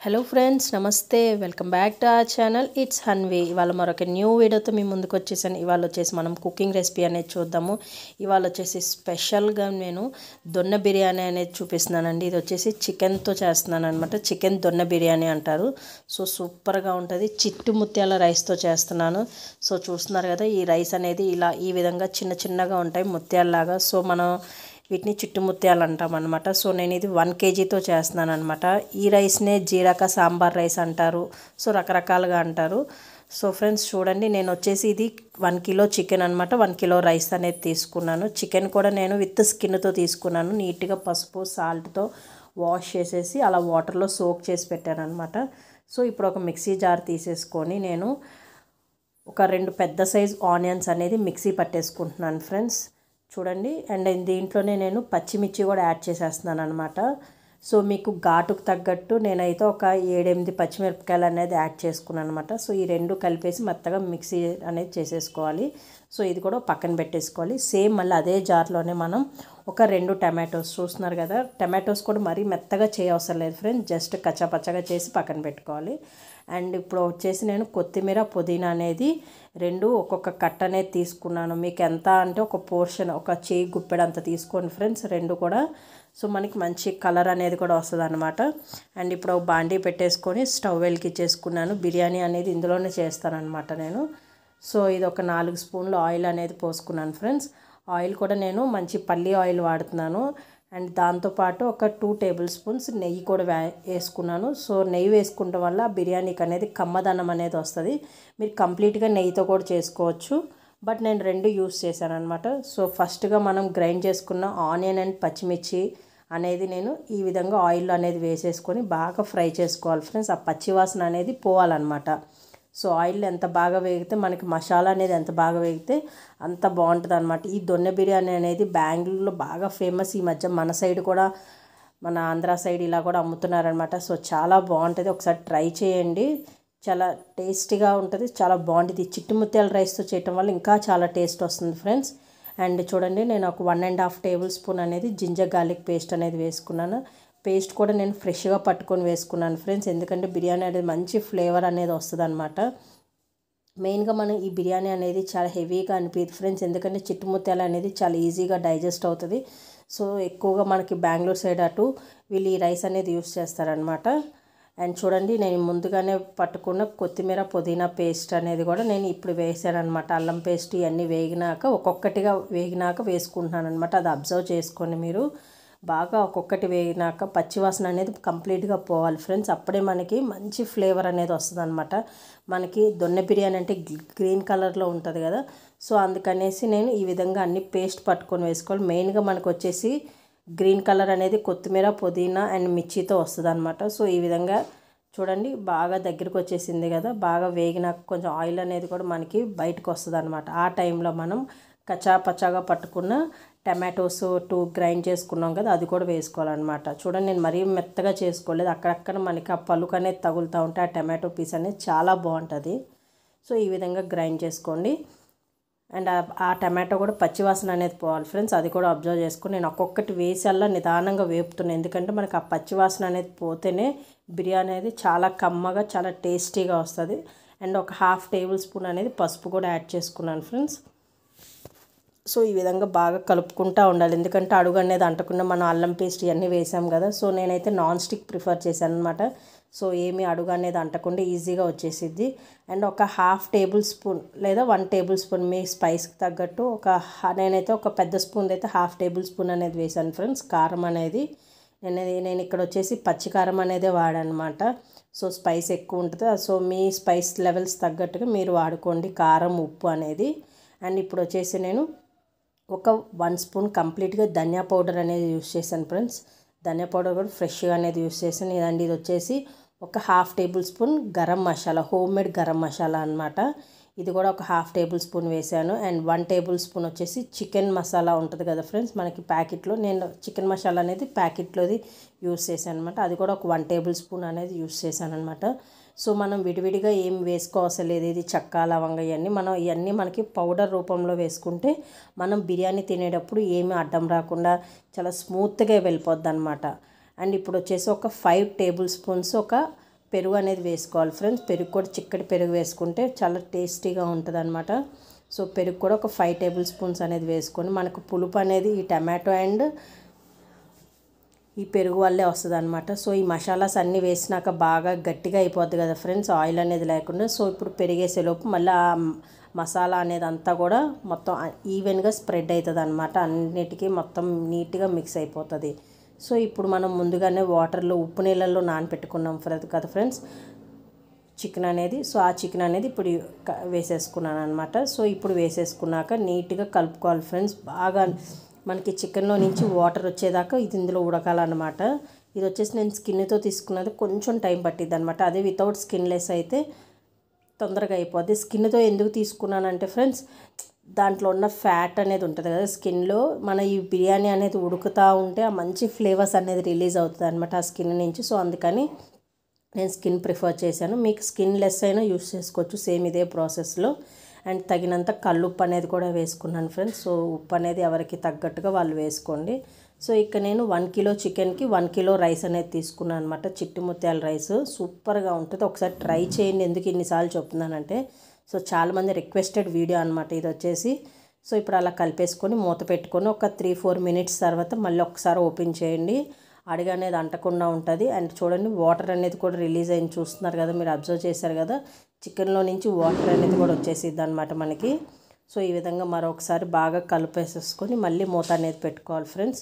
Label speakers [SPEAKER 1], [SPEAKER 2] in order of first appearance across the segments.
[SPEAKER 1] hello friends నమస్తే welcome back to our channel it's Hanvi ఇవాళ మరొక న్యూ వీడియోతో మీ ముందుకు వచ్చేసాను ఇవాళ వచ్చేసి మనం కుకింగ్ రెసిపీ అనేది చూద్దాము ఇవాళ వచ్చేసి స్పెషల్గా నేను దొన్న బిర్యానీ అనేది చూపిస్తున్నానండి ఇది వచ్చేసి చికెన్తో చేస్తున్నాను అనమాట చికెన్ దొన్న బిర్యానీ అంటారు సో సూపర్గా ఉంటుంది చిట్టు ముత్యాల రైస్తో చేస్తున్నాను సో చూస్తున్నారు కదా ఈ రైస్ అనేది ఇలా ఈ విధంగా చిన్న చిన్నగా ఉంటాయి ముత్యాలలాగా సో మనం వీటిని చుట్టుముత్యాలు అంటాం అనమాట సో నేను ఇది వన్ కేజీతో చేస్తున్నాను అనమాట ఈ రైస్నే జీరక సాంబార్ రైస్ అంటారు సో రకరకాలుగా అంటారు సో ఫ్రెండ్స్ చూడండి నేను వచ్చేసి ఇది వన్ కిలో చికెన్ అనమాట వన్ కిలో రైస్ అనేది తీసుకున్నాను చికెన్ కూడా నేను విత్ స్కిన్తో తీసుకున్నాను నీట్గా పసుపు సాల్ట్తో వాష్ చేసేసి అలా వాటర్లో సోక్ చేసి పెట్టాను అనమాట సో ఇప్పుడు ఒక మిక్సీ జార్ తీసేసుకొని నేను ఒక రెండు పెద్ద సైజ్ ఆనియన్స్ అనేది మిక్సీ పట్టేసుకుంటున్నాను ఫ్రెండ్స్ చూడండి అండ్ దీంట్లోనే నేను పచ్చిమిర్చి కూడా యాడ్ చేసేస్తున్నాను అనమాట సో మీకు ఘాటుకు తగ్గట్టు నేనైతే ఒక ఏడెనిమిది పచ్చిమిరపకాయలు అనేది యాడ్ చేసుకున్నాను అనమాట సో ఈ రెండు కలిపేసి మెత్తగా మిక్సీ అనేది చేసేసుకోవాలి సో ఇది కూడా పక్కన పెట్టేసుకోవాలి సేమ్ మళ్ళీ అదే జార్లోనే మనం ఒక రెండు టమాటోస్ చూస్తున్నారు కదా టమాటోస్ కూడా మరీ మెత్తగా చేయవసరం లేదు ఫ్రెండ్స్ జస్ట్ కచ్చాపచ్చగా చేసి పక్కన పెట్టుకోవాలి అండ్ ఇప్పుడు వచ్చేసి నేను కొత్తిమీర పుదీనా అనేది రెండు ఒక్కొక్క కట్ట అనేది తీసుకున్నాను మీకు ఎంత అంటే ఒక పోర్షన్ ఒక చేయి గుప్పెడు అంత తీసుకోండి ఫ్రెండ్స్ రెండు కూడా సో మనకి మంచి కలర్ అనేది కూడా వస్తుంది అనమాట అండ్ ఇప్పుడు ఒక బాండీ పెట్టేసుకొని స్టవ్ వెలికిచ్చేసుకున్నాను బిర్యానీ అనేది ఇందులోనే చేస్తానన్నమాట నేను సో ఇది ఒక నాలుగు స్పూన్లు ఆయిల్ అనేది పోసుకున్నాను ఫ్రెండ్స్ ఆయిల్ కూడా నేను మంచి పల్లి ఆయిల్ వాడుతున్నాను అండ్ దాంతోపాటు ఒక టూ టేబుల్ స్పూన్స్ నెయ్యి కూడా వే వేసుకున్నాను సో నెయ్యి వేసుకుంటాం వల్ల బిర్యానీకి అనేది కమ్మదనం అనేది వస్తుంది మీరు కంప్లీట్గా నెయ్యితో కూడా చేసుకోవచ్చు బట్ నేను రెండు యూస్ చేశాను అనమాట సో ఫస్ట్గా మనం గ్రైండ్ చేసుకున్న ఆనియన్ అండ్ పచ్చిమిర్చి అనేది నేను ఈ విధంగా ఆయిల్ అనేది వేసేసుకొని బాగా ఫ్రై చేసుకోవాలి ఫ్రెండ్స్ ఆ పచ్చివాసన అనేది పోవాలన్నమాట సో ఆయిల్ ఎంత బాగా వేగితే మనకి మసాలా అనేది ఎంత బాగా వేగితే అంత బాగుంటుంది అనమాట ఈ దొన్నె బిర్యానీ అనేది బెంగళూరులో బాగా ఫేమస్ ఈ మధ్య మన సైడ్ కూడా మన ఆంధ్ర సైడ్ ఇలా కూడా అమ్ముతున్నారనమాట సో చాలా బాగుంటుంది ఒకసారి ట్రై చేయండి చాలా టేస్టీగా ఉంటుంది చాలా బాగుంటుంది చిట్టుముత్యాల రైస్తో చేయటం వల్ల ఇంకా చాలా టేస్ట్ వస్తుంది ఫ్రెండ్స్ అండ్ చూడండి నేను ఒక one and half tablespoon అనేది జింజర్ గార్లిక్ పేస్ట్ అనేది వేసుకున్నాను పేస్ట్ కూడా నేను ఫ్రెష్గా పట్టుకొని వేసుకున్నాను ఫ్రెండ్స్ ఎందుకంటే బిర్యానీ అనేది మంచి ఫ్లేవర్ అనేది వస్తుంది అనమాట మెయిన్గా మనం ఈ బిర్యానీ అనేది చాలా హెవీగా అనిపించదు ఫ్రెండ్స్ ఎందుకంటే చిట్టుముత్యాలు అనేది చాలా ఈజీగా డైజెస్ట్ అవుతుంది సో ఎక్కువగా మనకి బెంగళూరు సైడ్ అటు వీళ్ళు ఈ రైస్ అనేది యూస్ చేస్తారనమాట అండ్ చూడండి నేను ముందుగానే పట్టుకున్న కొత్తిమీర పుదీనా పేస్ట్ అనేది కూడా నేను ఇప్పుడు వేసాను అనమాట అల్లం పేస్ట్ ఇవన్నీ వేగినాక ఒక్కొక్కటిగా వేగినాక వేసుకుంటున్నాను అనమాట అది అబ్జర్వ్ చేసుకోండి మీరు బాగా ఒక్కొక్కటి వేగినాక పచ్చివాసన అనేది కంప్లీట్గా పోవాలి ఫ్రెండ్స్ అప్పుడే మనకి మంచి ఫ్లేవర్ అనేది వస్తుంది అనమాట మనకి దొన్నె బిర్యానీ అంటే గ్రీన్ కలర్లో ఉంటుంది కదా సో అందుకనేసి నేను ఈ విధంగా అన్ని పేస్ట్ పట్టుకొని వేసుకోవాలి మెయిన్గా మనకు వచ్చేసి గ్రీన్ కలర్ అనేది కొత్తిమీర పుదీనా అండ్ మిర్చితో వస్తుంది అనమాట సో ఈ విధంగా చూడండి బాగా దగ్గరికి వచ్చేసింది కదా బాగా వేగినాక కొంచెం ఆయిల్ అనేది కూడా మనకి బయటకు వస్తుంది అనమాట ఆ టైంలో మనం కచ్చా పచ్చాగా పట్టుకున్న టమాటోస్ టూ గ్రైండ్ చేసుకున్నాం కదా అది కూడా వేసుకోవాలన్నమాట చూడండి నేను మరీ మెత్తగా చేసుకోలేదు అక్కడక్కడ మనకి ఆ పలుకు అనేది తగులుతూ ఉంటే ఆ టమాటో పీస్ అనేది చాలా బాగుంటుంది సో ఈ విధంగా గ్రైండ్ చేసుకోండి అండ్ ఆ టమాటో కూడా పచ్చివాసన అనేది పోవాలి ఫ్రెండ్స్ అది కూడా అబ్జర్వ్ చేసుకుని నేను ఒక్కొక్కటి వేసల్లా నిదానంగా వేపుతున్నాను ఎందుకంటే మనకి ఆ పచ్చివాసన అనేది పోతేనే బిర్యానీ అనేది చాలా కమ్మగా చాలా టేస్టీగా వస్తుంది అండ్ ఒక హాఫ్ టేబుల్ స్పూన్ అనేది పసుపు కూడా యాడ్ చేసుకున్నాను ఫ్రెండ్స్ సో ఈ విధంగా బాగా కలుపుకుంటూ ఉండాలి ఎందుకంటే అడుగు అనేది అంటకుండా మనం అల్లం పేస్ట్ ఇవన్నీ వేసాం కదా సో నేనైతే నాన్ స్టిక్ ప్రిఫర్ చేశాను అనమాట సో ఏమి అడుగు అనేది అంటకుండా ఈజీగా వచ్చేసిద్ది అండ్ ఒక హాఫ్ టేబుల్ స్పూన్ లేదా వన్ టేబుల్ స్పూన్ మీ స్పైస్కి తగ్గట్టు ఒక నేనైతే ఒక పెద్ద స్పూన్ అయితే హాఫ్ టేబుల్ స్పూన్ అనేది వేసాను ఫ్రెండ్స్ కారం అనేది నేను నేను ఇక్కడ వచ్చేసి పచ్చి కారం అనేది వాడనమాట సో స్పైస్ ఎక్కువ ఉంటుంది సో మీ స్పైస్ లెవెల్స్ తగ్గట్టుగా మీరు వాడుకోండి కారం ఉప్పు అనేది అండ్ ఇప్పుడు వచ్చేసి నేను ఒక వన్ స్పూన్ కంప్లీట్గా ధనియా పౌడర్ అనేది యూస్ చేశాను ఫ్రెండ్స్ ధనియా పౌడర్ కూడా ఫ్రెష్గా అనేది యూస్ చేశాను ఇదండి ఇది వచ్చేసి ఒక half tablespoon garam masala home made garam masala అనమాట ఇది కూడా ఒక హాఫ్ టేబుల్ స్పూన్ వేసాను అండ్ వన్ టేబుల్ స్పూన్ వచ్చేసి చికెన్ మసాలా ఉంటుంది కదా ఫ్రెండ్స్ మనకి ప్యాకెట్లో నేను చికెన్ మసాలా అనేది ప్యాకెట్లోది యూస్ చేశాను అనమాట అది కూడా ఒక వన్ టేబుల్ స్పూన్ అనేది యూస్ చేశాను అనమాట సో మనం విడివిడిగా ఏం వేసుకోవసరం లేదు ఇది చక్క లవంగ ఇవన్నీ మనం ఇవన్నీ మనకి పౌడర్ రూపంలో వేసుకుంటే మనం బిర్యానీ తినేటప్పుడు ఏమీ అడ్డం రాకుండా చాలా స్మూత్గా వెళ్ళిపోద్ది అనమాట అండ్ ఇప్పుడు వచ్చేసి ఒక ఫైవ్ టేబుల్ స్పూన్స్ ఒక పెరుగు అనేది వేసుకోవాలి ఫ్రెండ్స్ పెరుగు కూడా చిక్కటి పెరుగు వేసుకుంటే చాలా టేస్టీగా ఉంటుంది అనమాట సో పెరుగు కూడా ఒక ఫైవ్ టేబుల్ స్పూన్స్ అనేది వేసుకొని మనకు పులుపు అనేది ఈ టమాటో అండ్ ఈ పెరుగు వల్లే వస్తుంది అనమాట సో ఈ మసాలాస్ అన్నీ వేసినాక బాగా గట్టిగా అయిపోద్ది కదా ఫ్రెండ్స్ ఆయిల్ అనేది లేకుండా సో ఇప్పుడు పెరిగేసేలోపు మళ్ళీ ఆ మసాలా అనేది అంతా కూడా మొత్తం ఈవెన్గా స్ప్రెడ్ అవుతుంది అనమాట అన్నిటికీ మొత్తం నీట్గా మిక్స్ అయిపోతుంది సో ఇప్పుడు మనం ముందుగానే వాటర్లో ఉప్పు నీళ్ళల్లో నానపెట్టుకున్నాం ఫ్రెండ్ కదా ఫ్రెండ్స్ చికెన్ అనేది సో ఆ చికెన్ అనేది ఇప్పుడు క- వేసేసుకున్నాను అనమాట సో ఇప్పుడు వేసేసుకున్నాక నీట్గా కలుపుకోవాలి ఫ్రెండ్స్ బాగా మనకి చికెన్లో నుంచి వాటర్ వచ్చేదాకా ఇది ఇందులో ఉడకాలన్నమాట ఇది వచ్చేసి నేను స్కిన్తో తీసుకున్నది కొంచెం టైం పట్టిద్ది అనమాట అదే వితౌట్ స్కిన్లెస్ అయితే తొందరగా అయిపోద్ది స్కిన్తో ఎందుకు తీసుకున్నానంటే ఫ్రెండ్స్ దాంట్లో ఉన్న ఫ్యాట్ అనేది ఉంటుంది కదా స్కిన్లో మన ఈ బిర్యానీ అనేది ఉడుకుతూ ఉంటే ఆ మంచి ఫ్లేవర్స్ అనేది రిలీజ్ అవుతుంది అనమాట ఆ స్కిన్ నుంచి సో అందుకని నేను స్కిన్ ప్రిఫర్ చేశాను మీకు స్కిన్ లెస్ అయినా యూస్ చేసుకోవచ్చు సేమ్ ఇదే ప్రాసెస్లో అండ్ తగినంత కల్లుప్పు అనేది కూడా వేసుకున్నాను ఫ్రెండ్స్ సో ఉప్పు అనేది ఎవరికి తగ్గట్టుగా వాళ్ళు వేసుకోండి సో ఇక్కడ నేను వన్ కిలో చికెన్కి వన్ కిలో రైస్ అనేది తీసుకున్నాను అనమాట చిట్టి ముత్యాల రైస్ సూపర్గా ఉంటుంది ఒకసారి ట్రై చేయండి ఎందుకు ఇన్నిసార్లు చెప్తున్నానంటే సో చాలామంది రిక్వెస్టెడ్ వీడియో అనమాట ఇది వచ్చేసి సో ఇప్పుడు అలా కలిపేసుకొని మూత పెట్టుకొని ఒక త్రీ ఫోర్ మినిట్స్ తర్వాత మళ్ళీ ఒకసారి ఓపెన్ చేయండి అడుగు అనేది అంటకుండా ఉంటుంది అండ్ చూడండి వాటర్ అనేది కూడా రిలీజ్ అయింది చూస్తున్నారు కదా మీరు అబ్జర్వ్ చేశారు కదా చికెన్లో నుంచి వాటర్ అనేది కూడా వచ్చేసిద్ది అనమాట మనకి సో ఈ విధంగా మరొకసారి బాగా కలిపేసేసుకొని మళ్ళీ మూత అనేది పెట్టుకోవాలి ఫ్రెండ్స్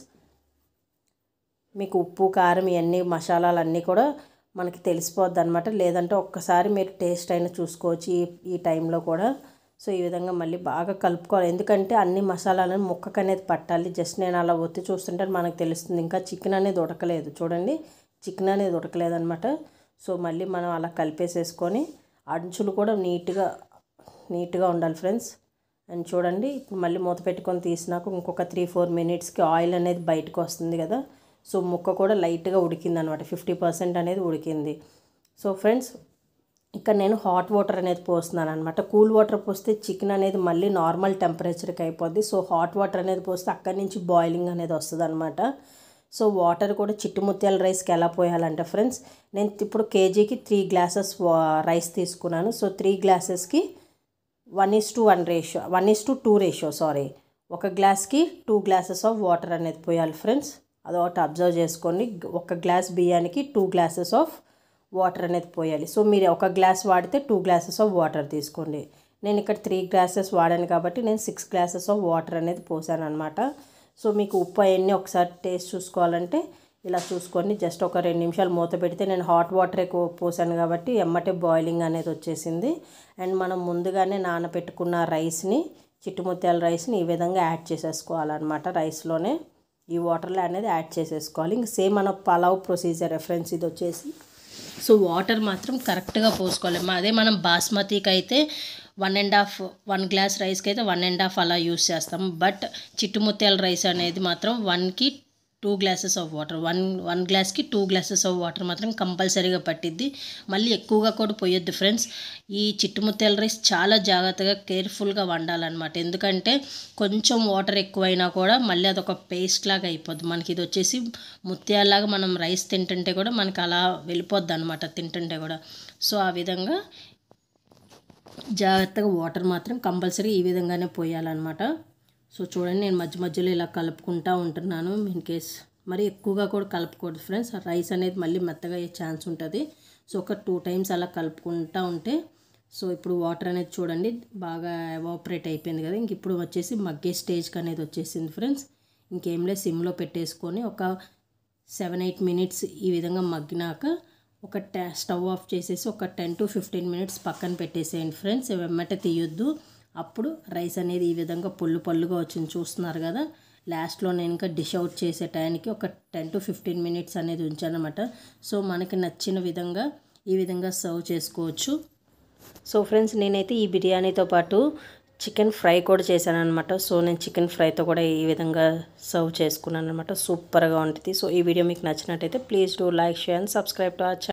[SPEAKER 1] మీకు ఉప్పు కారం ఇవన్నీ మసాలాలు అన్నీ కూడా మనకి తెలిసిపోద్ది అనమాట లేదంటే ఒక్కసారి మీరు టేస్ట్ అయినా చూసుకోవచ్చు ఈ ఈ టైంలో కూడా సో ఈ విధంగా మళ్ళీ బాగా కలుపుకోవాలి ఎందుకంటే అన్ని మసాలాలను ముక్కకు అనేది పట్టాలి జస్ట్ నేను అలా ఒత్తి చూస్తుంటే మనకు తెలుస్తుంది ఇంకా చికెన్ అనేది ఉడకలేదు చూడండి చికెన్ అనేది ఉడకలేదు అనమాట సో మళ్ళీ మనం అలా కలిపేసేసుకొని అంచులు కూడా నీట్గా నీట్గా ఉండాలి ఫ్రెండ్స్ అండ్ చూడండి ఇప్పుడు మళ్ళీ మూత పెట్టుకొని తీసినాక ఇంకొక త్రీ ఫోర్ మినిట్స్కి ఆయిల్ అనేది బయటకు వస్తుంది కదా సో ముక్క కూడా లైట్గా ఉడికింది అనమాట ఫిఫ్టీ పర్సెంట్ అనేది ఉడికింది సో ఫ్రెండ్స్ ఇక్కడ నేను హాట్ వాటర్ అనేది పోస్తున్నాను అనమాట కూల్ వాటర్ పోస్తే చికెన్ అనేది మళ్ళీ నార్మల్ టెంపరేచర్కి అయిపోద్ది సో హాట్ వాటర్ అనేది పోస్తే అక్కడి నుంచి బాయిలింగ్ అనేది వస్తుంది అనమాట సో వాటర్ కూడా చిట్టుముత్యాల రైస్కి ఎలా పోయాలంటే ఫ్రెండ్స్ నేను ఇప్పుడు కేజీకి త్రీ గ్లాసెస్ రైస్ తీసుకున్నాను సో త్రీ గ్లాసెస్కి one is to one ratio one is to two ratio sorry ఒక గ్లాస్కి టూ గ్లాసెస్ ఆఫ్ వాటర్ అనేది పోయాలి ఫ్రెండ్స్ అదొకటి అబ్జర్వ్ చేసుకోండి ఒక గ్లాస్ బియ్యానికి టూ గ్లాసెస్ ఆఫ్ వాటర్ అనేది పోయాలి సో మీరు ఒక గ్లాస్ వాడితే టూ గ్లాసెస్ ఆఫ్ వాటర్ తీసుకోండి నేను ఇక్కడ త్రీ గ్లాసెస్ వాడాను కాబట్టి నేను సిక్స్ గ్లాసెస్ ఆఫ్ వాటర్ అనేది పోసాను అనమాట సో మీకు ఉప్పు అవన్నీ ఒకసారి టేస్ట్ చూసుకోవాలంటే ఇలా చూసుకోండి జస్ట్ ఒక రెండు నిమిషాలు మూత పెడితే నేను హాట్ వాటర్ ఎక్కువ పోసాను కాబట్టి ఎమ్మటే బాయిలింగ్ అనేది వచ్చేసింది అండ్ మనం ముందుగానే నానబెట్టుకున్న రైస్ని చిట్టుముత్యాల రైస్ని ఈ విధంగా యాడ్ చేసేసుకోవాలన్నమాట రైస్లోనే ఈ వాటర్లో అనేది యాడ్ చేసేసుకోవాలి ఇంక సేమ్ మన పలావ్ ప్రొసీజర్ రెఫరెన్స్ ఇది వచ్చేసి సో వాటర్ మాత్రం కరెక్ట్గా పోసుకోవాలి మా- అదే మనం బాస్మతికి అయితే one and half one glass రైస్కి అయితే వన్ అండ్ హాఫ్ అలా యూస్ చేస్తాం బట్ చిట్టుముత్యాల రైస్ అనేది మాత్రం వన్కి two glasses of water one one గ్లాస్కి టూ గ్లాసెస్ ఆఫ్ వాటర్ మాత్రం కంపల్సరీగా పట్టిద్ది మళ్ళీ ఎక్కువగా కూడా పోయొద్దు ఫ్రెండ్స్ ఈ చిట్టుముత్యాల రైస్ చాలా జాగ్రత్తగా కేర్ఫుల్గా వండాలన్నమాట ఎందుకంటే కొంచెం వాటర్ ఎక్కువైనా కూడా మళ్ళీ అదొక పేస్ట్ లాగా అయిపోద్ది మనకి ఇది వచ్చేసి ముత్యాలాగా మనం రైస్ తింటుంటే కూడా మనకి అలా వెళ్ళిపోద్ది అనమాట తింటుంటే కూడా సో ఆ విధంగా జాగ్రత్తగా వాటర్ మాత్రం కంపల్సరీ ఈ విధంగానే పోయాలన్నమాట సో చూడండి నేను మధ్య మధ్యలో ఇలా కలుపుకుంటా ఉంటున్నాను ఇన్ కేస్ మరి ఎక్కువగా కూడా కలుపుకూడదు ఫ్రెండ్స్ ఆ రైస్ అనేది మళ్ళీ మెత్తగా అయ్యే ఛాన్స్ ఉంటుంది సో ఒక టూ టైమ్స్ అలా కలుపుకుంటా ఉంటే సో ఇప్పుడు వాటర్ అనేది చూడండి బాగా ఎవాపరేట్ అయిపోయింది కదా ఇంక ఇప్పుడు వచ్చేసి మగ్గే స్టేజ్కి అనేది వచ్చేసింది ఫ్రెండ్స్ ఇంకేం లేదు సిమ్లో పెట్టేసుకొని ఒక సెవెన్ ఎయిట్ మినిట్స్ ఈ విధంగా మగ్గినాక ఒక టె స్టవ్ ఆఫ్ చేసేసి ఒక టెన్ టు ఫిఫ్టీన్ మినిట్స్ పక్కన పెట్టేసేయండి ఫ్రెండ్స్ వెమ్మట తీయొద్దు అప్పుడు రైస్ అనేది ఈ విధంగా పొల్లు పొల్లుగా వచ్చింది చూస్తున్నారు కదా లాస్ట్లో నేను ఇంకా డిష్ అవుట్ చేసే టైంకి ఒక టెన్ టు ఫిఫ్టీన్ మినిట్స్ అనేది ఉంచానమాట సో మనకి నచ్చిన విధంగా ఈ విధంగా సర్వ్ చేసుకోవచ్చు సో ఫ్రెండ్స్ నేనైతే ఈ బిర్యానీతో పాటు చికెన్ ఫ్రై కూడా చేశాను అనమాట సో నేను చికెన్ ఫ్రైతో కూడా ఈ విధంగా సర్వ్ చేసుకున్నాను అనమాట సూపర్గా ఉంటుంది సో ఈ వీడియో మీకు నచ్చినట్టయితే please do like share and subscribe to hour